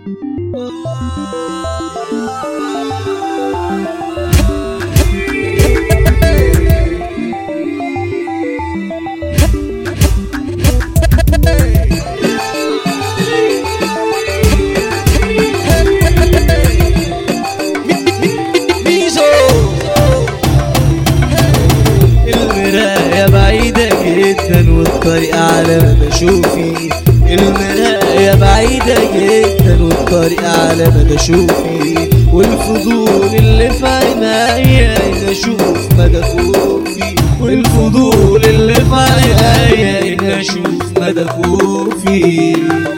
ميزو المراية بعيدة جدا والطريق على ما بشوفي المراية بعيدة جدا والطريق على ما بشوفي والفضول اللي في عينيا إن أشوف مدى خوفي والفضول اللي في عينيا إن أشوف مدى خوفي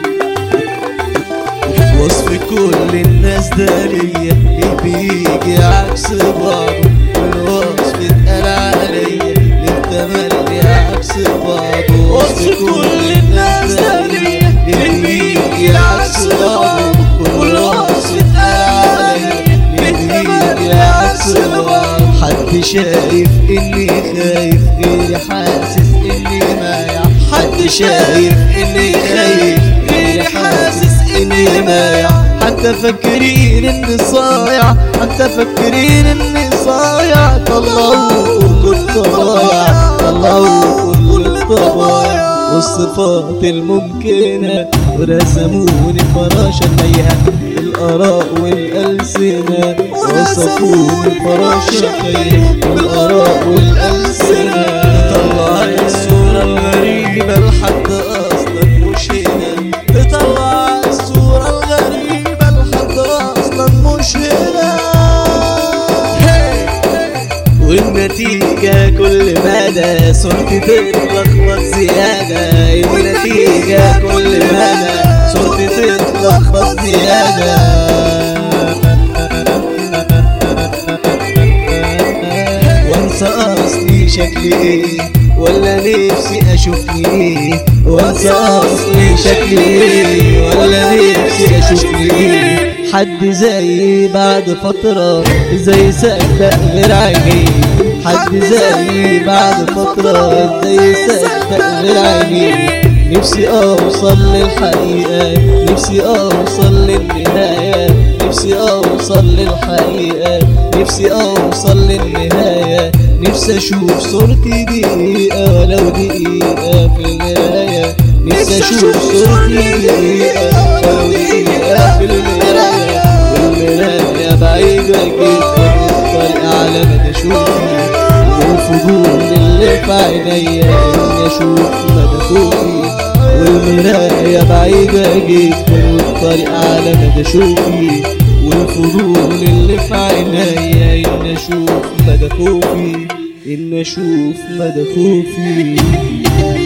وصف كل الناس ده ليا اللي بيجي عكس بعضه والوصف اتقال عليا للتملي عكس بعضه وصف كل الناس ده ليا اللي بيجي عكس بعضه والوصف اتقال عليا للتملي عكس بعضه حد شايف اني خايف غيري حاسس اني مايع حد شايف اني خايف غيري حاسس اني مايع حتى فاكرين اني صايع حتى فاكرين اني صايع طلعوا كنت ضايع طلعوا كنت ضايع والصفات الممكنة ورسموني فراشة تايهة الآراء والألسنة وصفوني فراشة تايهة الآراء والألسنة طلع الصورة الغريبة لحد أصلا مش هنا تطلع الصورة الغريبة لحد أصلا مش هنا والنتيجة كل مدى صورتي تتلخبط زيادة النتيجة كل مدى صورتي تتلخبط زيادة وانسى اصلي شكلي ايه ولا نفسي اشوفني ايه وانسى اصلي شكلي ايه ولا نفسي اشوفني ايه حد زي بعد فترة زي سقف غير عيني حد زي بعد فترة زي سقف غير عيني نفسي اوصل للحقيقة نفسي اوصل للنهاية نفسي اوصل للحقيقة نفسي اوصل للنهاية نفسي اشوف صورتي دقيقة ولو دقيقة في المراية نفسي اشوف صورتي دقيقة ولو دقيقة في المراية والمراية بعيدة جدا والطريق على مدى شوفي والفضول اللي في عينيا اني اشوف مدى خوفي والمراية بعيدة جدا والطريق على مدى شوفي والفضول اللي في عينيا ان اشوف مدى خوفي ان اشوف مدى خوفي